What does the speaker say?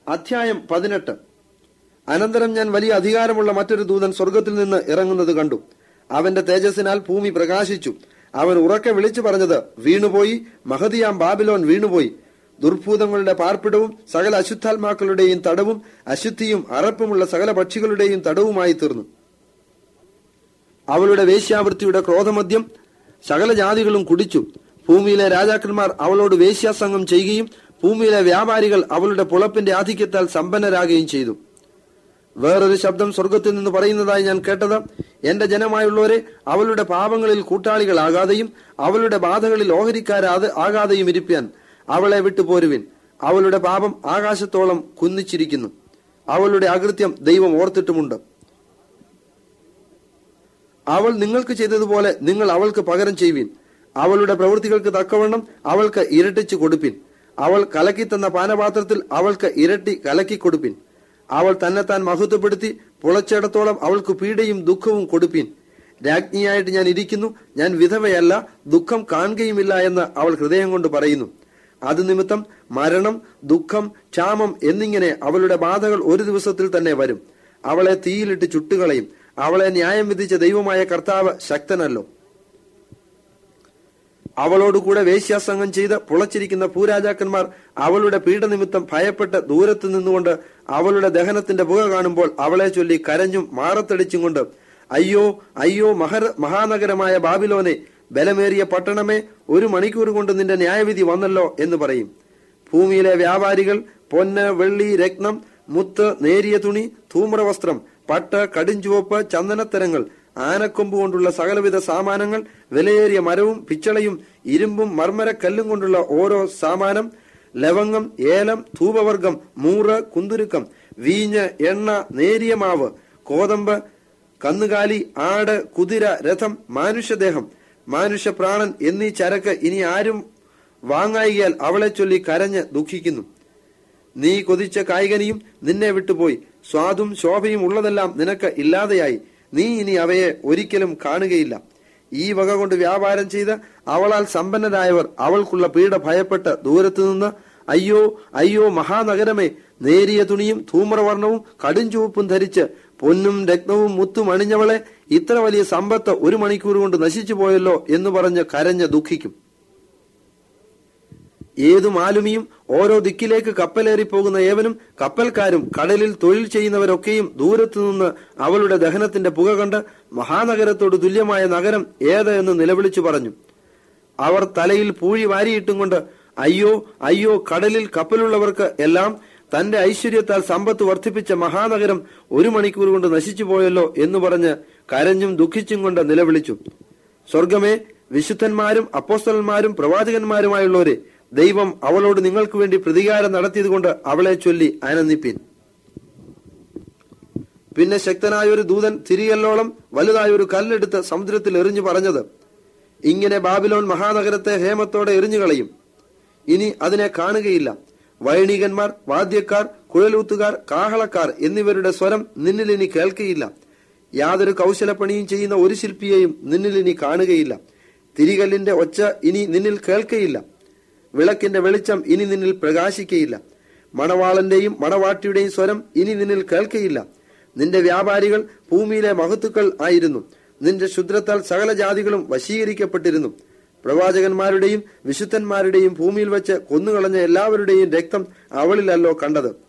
അധ്യായം പതിനെട്ട് അനന്തരം ഞാൻ വലിയ അധികാരമുള്ള മറ്റൊരു ദൂതൻ സ്വർഗത്തിൽ നിന്ന് ഇറങ്ങുന്നത് കണ്ടു അവന്റെ തേജസ്സിനാൽ ഭൂമി പ്രകാശിച്ചു അവൻ ഉറക്കെ വിളിച്ചു പറഞ്ഞത് വീണുപോയി മഹതിയാം ബാബിലോൻ വീണുപോയി ദുർഭൂതങ്ങളുടെ പാർപ്പിടവും സകല അശുദ്ധാത്മാക്കളുടെയും തടവും അശുദ്ധിയും അറപ്പുമുള്ള സകല പക്ഷികളുടെയും തടവുമായി തീർന്നു അവളുടെ വേശ്യാവൃത്തിയുടെ ക്രോധമദ്യം സകല ജാതികളും കുടിച്ചു ഭൂമിയിലെ രാജാക്കന്മാർ അവളോട് വേശ്യാസംഗം ചെയ്യുകയും ഭൂമിയിലെ വ്യാപാരികൾ അവളുടെ പുളപ്പിന്റെ ആധിക്യത്താൽ സമ്പന്നരാകുകയും ചെയ്തു വേറൊരു ശബ്ദം സ്വർഗത്തിൽ നിന്ന് പറയുന്നതായി ഞാൻ കേട്ടത് എന്റെ ജനമായുള്ളവരെ അവളുടെ പാപങ്ങളിൽ കൂട്ടാളികളാകാതെയും അവളുടെ ബാധകളിൽ ഓഹരിക്കാരാതെ ആകാതെയും ഇരിപ്പാൻ അവളെ വിട്ടുപോരുവിൻ അവളുടെ പാപം ആകാശത്തോളം കുന്നിച്ചിരിക്കുന്നു അവളുടെ അകൃത്യം ദൈവം ഓർത്തിട്ടുമുണ്ട് അവൾ നിങ്ങൾക്ക് ചെയ്തതുപോലെ നിങ്ങൾ അവൾക്ക് പകരം ചെയ്യുവിൻ അവളുടെ പ്രവൃത്തികൾക്ക് തക്കവണ്ണം അവൾക്ക് ഇരട്ടിച്ചു കൊടുപ്പിൻ അവൾ കലക്കി തന്ന പാനപാത്രത്തിൽ അവൾക്ക് ഇരട്ടി കലക്കി കൊടുപ്പിൻ അവൾ തന്നെത്താൻ മഹത്വപ്പെടുത്തി പുളച്ചിടത്തോളം അവൾക്ക് പീഡയും ദുഃഖവും കൊടുപ്പിൻ രാജ്ഞിയായിട്ട് ഞാൻ ഇരിക്കുന്നു ഞാൻ വിധവയല്ല ദുഃഖം കാണുകയുമില്ല എന്ന് അവൾ ഹൃദയം കൊണ്ട് പറയുന്നു അത് നിമിത്തം മരണം ദുഃഖം ക്ഷാമം എന്നിങ്ങനെ അവളുടെ ബാധകൾ ഒരു ദിവസത്തിൽ തന്നെ വരും അവളെ തീയിലിട്ട് ചുട്ടുകളയും അവളെ ന്യായം വിധിച്ച ദൈവമായ കർത്താവ് ശക്തനല്ലോ അവളോടുകൂടെ വേശ്യാസംഗം ചെയ്ത് പുളച്ചിരിക്കുന്ന ഭൂരാജാക്കന്മാർ അവളുടെ പീഡനിമിത്തം ഭയപ്പെട്ട് ദൂരത്ത് നിന്നുകൊണ്ട് അവളുടെ ദഹനത്തിന്റെ പുക കാണുമ്പോൾ അവളെ ചൊല്ലി കരഞ്ഞും മാറത്തടിച്ചും കൊണ്ട് അയ്യോ അയ്യോ മഹര മഹാനഗരമായ ബാബിലോനെ ബലമേറിയ പട്ടണമേ ഒരു മണിക്കൂർ കൊണ്ട് നിന്റെ ന്യായവിധി വന്നല്ലോ എന്ന് പറയും ഭൂമിയിലെ വ്യാപാരികൾ പൊന്ന് വെള്ളി രത്നം മുത്ത് നേരിയ തുണി ധൂമ്രവസ്ത്രം പട്ട് കടുംചുവപ്പ് ചന്ദനത്തരങ്ങൾ ആനക്കൊമ്പ് കൊണ്ടുള്ള സകലവിധ സാമാനങ്ങൾ വിലയേറിയ മരവും പിച്ചളയും ഇരുമ്പും മർമ്മരക്കല്ലും കൊണ്ടുള്ള ഓരോ സാമാനം ലവംഗം ഏലം ധൂപവർഗം മൂറ് കുന്തുരുക്കം വീഞ്ഞ് എണ്ണ നേരിയ മാവ് കോതമ്പ് കന്നുകാലി ആട് കുതിര രഥം മാനുഷ്യദേഹം മാനുഷ്യപ്രാണൻ എന്നീ ചരക്ക് ഇനി ആരും വാങ്ങായികയാൽ അവളെ ചൊല്ലി കരഞ്ഞ് ദുഃഖിക്കുന്നു നീ കൊതിച്ച കായികനിയും നിന്നെ വിട്ടുപോയി സ്വാദും ശോഭയും ഉള്ളതെല്ലാം നിനക്ക് ഇല്ലാതെയായി നീ ഇനി അവയെ ഒരിക്കലും കാണുകയില്ല ഈ വക കൊണ്ട് വ്യാപാരം ചെയ്ത് അവളാൽ സമ്പന്നരായവർ അവൾക്കുള്ള പീഡ ഭയപ്പെട്ട് ദൂരത്തു നിന്ന് അയ്യോ അയ്യോ മഹാനഗരമേ നേരിയ തുണിയും ധൂമ്രവർണവും കടുംചുവപ്പും ധരിച്ച് പൊന്നും രത്നവും മുത്തും അണിഞ്ഞവളെ ഇത്ര വലിയ സമ്പത്ത് ഒരു മണിക്കൂർ കൊണ്ട് നശിച്ചു പോയല്ലോ എന്ന് പറഞ്ഞ് കരഞ്ഞ് ദുഃഖിക്കും ഏതു മാലുമിയും ഓരോ ദിക്കിലേക്ക് കപ്പലേറി പോകുന്ന ഏവനും കപ്പൽക്കാരും കടലിൽ തൊഴിൽ ചെയ്യുന്നവരൊക്കെയും ദൂരത്തു നിന്ന് അവളുടെ ദഹനത്തിന്റെ പുക കണ്ട് മഹാനഗരത്തോട് തുല്യമായ നഗരം ഏത് എന്ന് നിലവിളിച്ചു പറഞ്ഞു അവർ തലയിൽ പൂഴി വാരിയിട്ടും കൊണ്ട് അയ്യോ അയ്യോ കടലിൽ കപ്പലുള്ളവർക്ക് എല്ലാം തന്റെ ഐശ്വര്യത്താൽ സമ്പത്ത് വർദ്ധിപ്പിച്ച മഹാനഗരം ഒരു മണിക്കൂർ കൊണ്ട് നശിച്ചു പോയല്ലോ എന്ന് പറഞ്ഞ് കരഞ്ഞും ദുഃഖിച്ചും കൊണ്ട് നിലവിളിച്ചു സ്വർഗമേ വിശുദ്ധന്മാരും അപ്പോസ്തലന്മാരും പ്രവാചകന്മാരുമായുള്ളവരെ ദൈവം അവളോട് നിങ്ങൾക്ക് വേണ്ടി പ്രതികാരം നടത്തിയതുകൊണ്ട് അവളെ ചൊല്ലി ആനന്ദിപ്പീൻ പിന്നെ ശക്തനായ ഒരു ദൂതൻ തിരികല്ലോളം വലുതായ ഒരു കല്ലെടുത്ത് സമുദ്രത്തിൽ എറിഞ്ഞു പറഞ്ഞത് ഇങ്ങനെ ബാബിലോൺ മഹാനഗരത്തെ ഹേമത്തോടെ എറിഞ്ഞു കളയും ഇനി അതിനെ കാണുകയില്ല വൈണികന്മാർ വാദ്യക്കാർ കുഴലൂത്തുകാർ കാഹളക്കാർ എന്നിവരുടെ സ്വരം നിന്നിൽ ഇനി കേൾക്കയില്ല യാതൊരു കൗശലപ്പണിയും ചെയ്യുന്ന ഒരു ശില്പിയെയും നിന്നിൽ ഇനി കാണുകയില്ല തിരികല്ലിന്റെ ഒച്ച ഇനി നിന്നിൽ കേൾക്കയില്ല വിളക്കിന്റെ വെളിച്ചം ഇനി നിന്നിൽ പ്രകാശിക്കയില്ല മണവാളന്റെയും മണവാട്ടിയുടെയും സ്വരം ഇനി നിന്നിൽ കേൾക്കയില്ല നിന്റെ വ്യാപാരികൾ ഭൂമിയിലെ മഹത്തുക്കൾ ആയിരുന്നു നിന്റെ ശുദ്രത്താൽ സകല ജാതികളും വശീകരിക്കപ്പെട്ടിരുന്നു പ്രവാചകന്മാരുടെയും വിശുദ്ധന്മാരുടെയും ഭൂമിയിൽ വെച്ച് കൊന്നുകളഞ്ഞ എല്ലാവരുടെയും രക്തം അവളിലല്ലോ കണ്ടത്